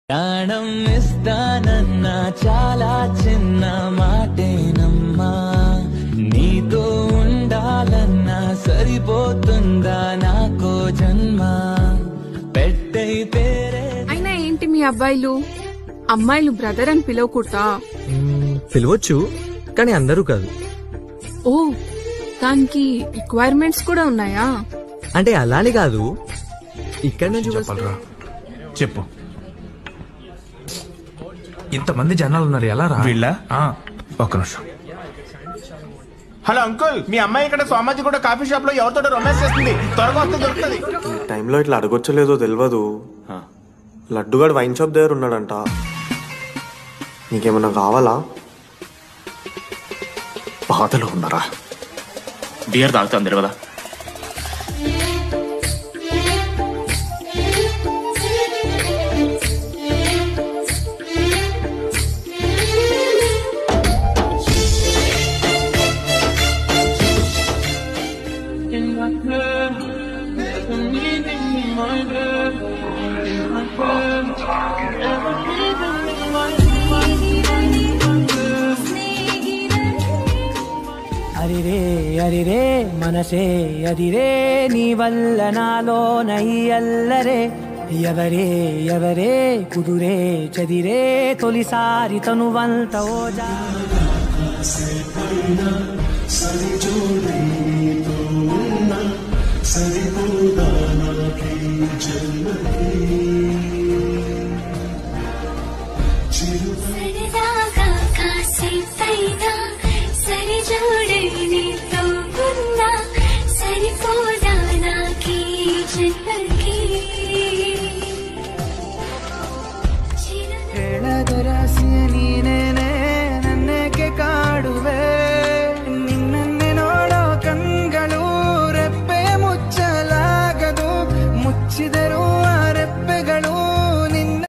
ప్రాణం ఇస్తానన్న చాలా చిన్న మాటేనమ్మా నీతో ఉండాలన్నా సరిపోతుందా నాకో జన్మ పెట్టై పేరే అయినా ఏంటి మీ అబ్బాయిలు అమ్మాయిలు బ్రదర్ అని పిలవకూడదా మ్మ్, పిలవచ్చు కానీ అందరూ కాదు ఓ దానికి రిక్వైర్మెంట్స్ కూడా ఉన్నాయా అంటే అలానే కాదు ఇక్కడ నుంచి వస్తే- చెప్పాలరా చెప్పు ఇంతమంది జనాలు ఉన్నారు ఎలా రా వీళ్ళా? ఆ, ఒక్క నిమిషం హలో అంకుల్ మీ అమ్మాయి ఇక్కడ సోమాజి కూడా కాఫీ షాప్ లో ఎవరితో రొమాన్స్ చేస్తుంది త్వరగా వస్తే దొరుకుతుంది ఈ టైంలో ఇట్లా అడగొచ్చో లేదో తెలియదు లడ్డుగాడు వైన్ షాప్ దగ్గర ఉన్నాడంట నీకేమన్నా కావాలా బాధలో ఉన్నారా బియర్ తాగుతాం కదా అరిరే అరిరే మనసే అదిరే నీ వల్ల నాలో నయ్యల్లరే ఎవరే ఎవరే కుదురే చదిరే తొలిసారి తనువంత ఓజా సరదాగా కాసేపైనా సరిజోడని